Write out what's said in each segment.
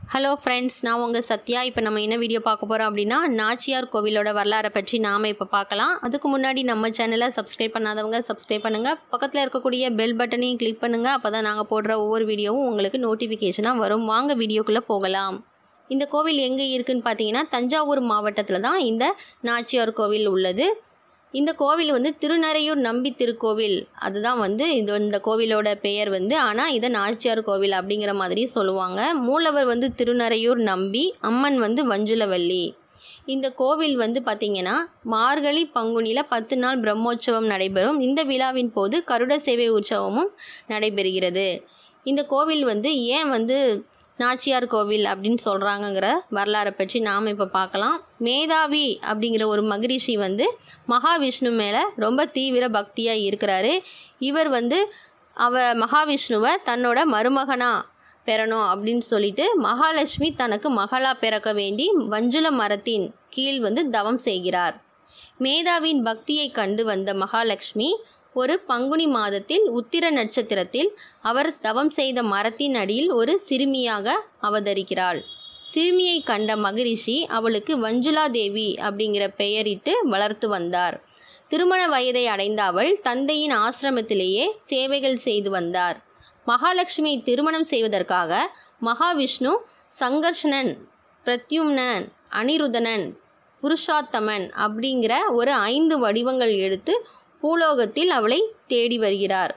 hello friends நான் உங்கள் சத்யா இப்போ நம்ம என்ன வீடியோ பார்க்க போகிறோம் அப்படின்னா நாச்சியார் கோவிலோட வரலாறை பற்றி நாம் இப்போ பார்க்கலாம் அதுக்கு முன்னாடி நம்ம சேனலை சப்ஸ்கிரைப் பண்ணாதவங்க சப்ஸ்கிரைப் பண்ணுங்கள் பக்கத்தில் இருக்கக்கூடிய பெல் பட்டனையும் கிளிக் பண்ணுங்கள் அப்போ தான் நாங்கள் போடுற ஒவ்வொரு வீடியோவும் உங்களுக்கு நோட்டிஃபிகேஷனாக வரும் வாங்க வீடியோக்குள்ளே போகலாம் இந்த கோவில் எங்கே இருக்குன்னு பார்த்தீங்கன்னா தஞ்சாவூர் மாவட்டத்தில் தான் இந்த நாச்சியார் கோவில் உள்ளது இந்த கோவில் வந்து திருநறையூர் நம்பி திருக்கோவில் அதுதான் வந்து இது இந்த கோவிலோட பெயர் வந்து ஆனால் இதை நாச்சியார் கோவில் அப்படிங்கிற மாதிரி சொல்லுவாங்க மூலவர் வந்து திருநறையூர் நம்பி அம்மன் வந்து வஞ்சுலவல்லி இந்த கோவில் வந்து பார்த்திங்கன்னா மார்கழி பங்குனியில் பத்து நாள் பிரம்மோற்சவம் நடைபெறும் இந்த விழாவின் போது கருட சேவை உற்சவமும் நடைபெறுகிறது இந்த கோவில் வந்து ஏன் வந்து நாச்சியார் கோவில் அப்படின்னு சொல்கிறாங்கங்கிற வரலாறை பற்றி நாம் இப்போ பார்க்கலாம் மேதாவி அப்படிங்கிற ஒரு மகரிஷி வந்து மகாவிஷ்ணு மேலே ரொம்ப தீவிர பக்தியாக இருக்கிறாரு இவர் வந்து அவ மகாவிஷ்ணுவை தன்னோட மருமகனாக பெறணும் அப்படின்னு சொல்லிட்டு மகாலட்சுமி தனக்கு மகளாக பிறக்க வேண்டி வஞ்சுல மரத்தின் கீழ் வந்து தவம் செய்கிறார் மேதாவின் பக்தியை கண்டு வந்த மகாலட்சுமி ஒரு பங்குனி மாதத்தில் உத்திர நட்சத்திரத்தில் அவர் தவம் செய்த மரத்தின் அடியில் ஒரு சிறுமியாக அவதரிக்கிறாள் சிறுமியை கண்ட மகரிஷி அவளுக்கு வஞ்சுலா தேவி அப்படிங்கிற பெயரிட்டு வளர்த்து வந்தார் திருமண வயதை அடைந்த அவள் தந்தையின் ஆசிரமத்திலேயே சேவைகள் செய்து வந்தார் மகாலட்சுமியை திருமணம் செய்வதற்காக மகாவிஷ்ணு சங்கர்ஷணன் பிரத்யும்னன் அனிருதனன் புருஷாத்தமன் அப்படிங்கிற ஒரு ஐந்து வடிவங்கள் எடுத்து பூலோகத்தில் அவளை தேடி வருகிறார்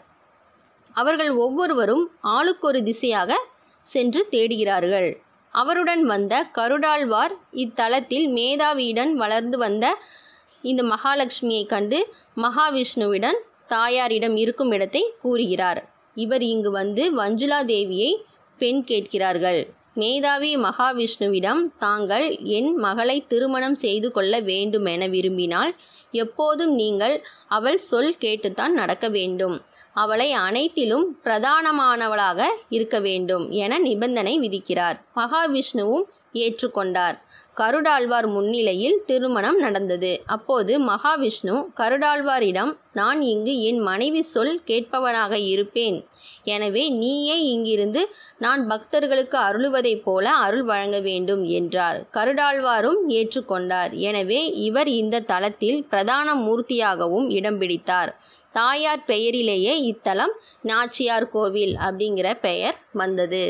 அவர்கள் ஒவ்வொருவரும் ஆளுக்கொரு திசையாக சென்று தேடுகிறார்கள் அவருடன் வந்த கருடாழ்வார் இத்தலத்தில் மேதாவியுடன் வளர்ந்து வந்த இந்த மகாலட்சுமியை கண்டு மகாவிஷ்ணுவிடம் தாயாரிடம் இருக்கும் இடத்தை கூறுகிறார் இவர் இங்கு வந்து வஞ்சுலா தேவியை பெண் கேட்கிறார்கள் மேதாவி மகாவிஷ்ணுவிடம் தாங்கள் என் மகளை திருமணம் செய்து கொள்ள வேண்டுமென விரும்பினால் எப்போதும் நீங்கள் அவள் சொல் கேட்டுத்தான் நடக்க வேண்டும் அவளை அனைத்திலும் பிரதானமானவளாக இருக்க வேண்டும் என நிபந்தனை விதிக்கிறார் மகாவிஷ்ணுவும் ஏற்றுக்கொண்டார் கருடாழ்வார் முன்னிலையில் திருமணம் நடந்தது அப்போது மகாவிஷ்ணு கருடாழ்வாரிடம் நான் இங்கு என் மனைவி சொல் கேட்பவனாக இருப்பேன் எனவே நீயே இங்கிருந்து நான் பக்தர்களுக்கு அருளுவதைப் போல அருள் வழங்க வேண்டும் என்றார் கருடாழ்வாரும் ஏற்றுக்கொண்டார் எனவே இவர் இந்த தலத்தில் பிரதான மூர்த்தியாகவும் இடம் பிடித்தார் தாயார் பெயரிலேயே இத்தலம் நாச்சியார் கோவில் அப்படிங்கிற பெயர் வந்தது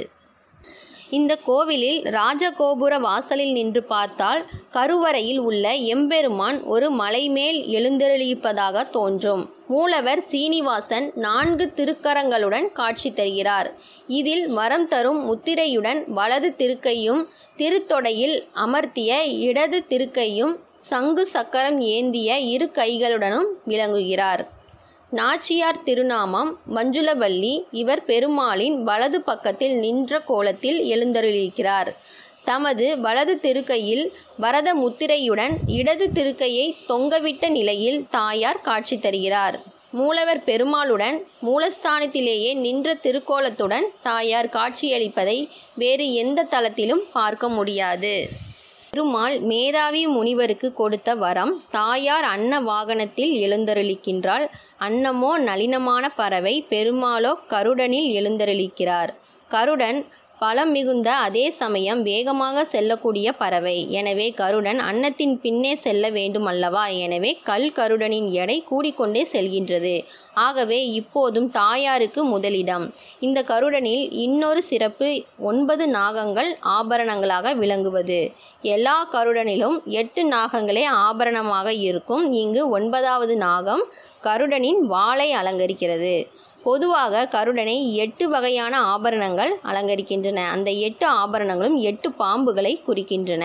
இந்த கோவிலில் ராஜகோபுர வாசலில் நின்று பார்த்தால் கருவறையில் உள்ள எம்பெருமான் ஒரு மலை மேல் எழுந்தருளிப்பதாக தோன்றும் மூலவர் சீனிவாசன் நான்கு திருக்கரங்களுடன் காட்சி தருகிறார் இதில் வரம் தரும் முத்திரையுடன் வலது திருக்கையும் திருத்தொடையில் அமர்த்திய இடது திருக்கையும் சங்கு சக்கரம் ஏந்திய இரு கைகளுடனும் விளங்குகிறார் நாச்சியார் திருநாமம் மஞ்சுளவல்லி இவர் பெருமாளின் வலது பக்கத்தில் நின்ற கோலத்தில் எழுந்தருளிக்கிறார் தமது வலது திருக்கையில் வரத முத்திரையுடன் இடது திருக்கையை தொங்கவிட்ட நிலையில் தாயார் காட்சி தருகிறார் மூலவர் பெருமாளுடன் மூலஸ்தானத்திலேயே நின்ற திருக்கோலத்துடன் தாயார் காட்சியளிப்பதை வேறு எந்த தலத்திலும் பார்க்க முடியாது பெருமாள் மேதாவி முனிவருக்கு கொடுத்த வரம் தாயார் அன்ன வாகனத்தில் எழுந்தருளிக்கின்றாள் அன்னமோ நளினமான பறவை பெருமாளோ கருடனில் எழுந்தருளிக்கிறார் கருடன் பலம் மிகுந்த அதே சமயம் வேகமாக செல்லக்கூடிய பறவை எனவே கருடன் அன்னத்தின் பின்னே செல்ல வேண்டும் அல்லவா எனவே கல் கருடனின் எடை கூடிக்கொண்டே செல்கின்றது ஆகவே இப்போதும் தாயாருக்கு முதலிடம் இந்த கருடனில் இன்னொரு சிறப்பு ஒன்பது நாகங்கள் ஆபரணங்களாக விளங்குவது எல்லா கருடனிலும் எட்டு நாகங்களே ஆபரணமாக இருக்கும் இங்கு ஒன்பதாவது நாகம் கருடனின் வாளை அலங்கரிக்கிறது பொதுவாக கருடனை எட்டு வகையான ஆபரணங்கள் அலங்கரிக்கின்றன அந்த எட்டு ஆபரணங்களும் எட்டு பாம்புகளை குறிக்கின்றன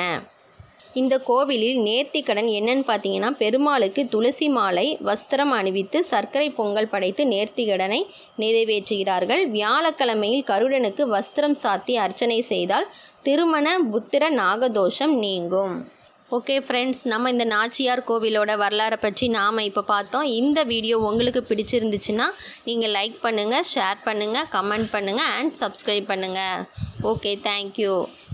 இந்த கோவிலில் நேர்த்திக்கடன் என்னன்னு பார்த்தீங்கன்னா பெருமாளுக்கு துளசி மாலை வஸ்திரம் அணிவித்து சர்க்கரை பொங்கல் படைத்து நேர்த்திக்கடனை நிறைவேற்றுகிறார்கள் வியாழக்கிழமையில் கருடனுக்கு வஸ்திரம் சாத்தி அர்ச்சனை செய்தால் திருமண புத்திர நாகதோஷம் நீங்கும் ஓகே ஃப்ரெண்ட்ஸ் நம்ம இந்த நாச்சியார் கோவிலோட வரலாறை பற்றி நாம் இப்போ பார்த்தோம் இந்த வீடியோ உங்களுக்கு பிடிச்சிருந்துச்சுன்னா நீங்கள் லைக் பண்ணுங்கள் ஷேர் பண்ணுங்கள் கமெண்ட் பண்ணுங்கள் அண்ட் சப்ஸ்கிரைப் பண்ணுங்கள் ஓகே தேங்க்யூ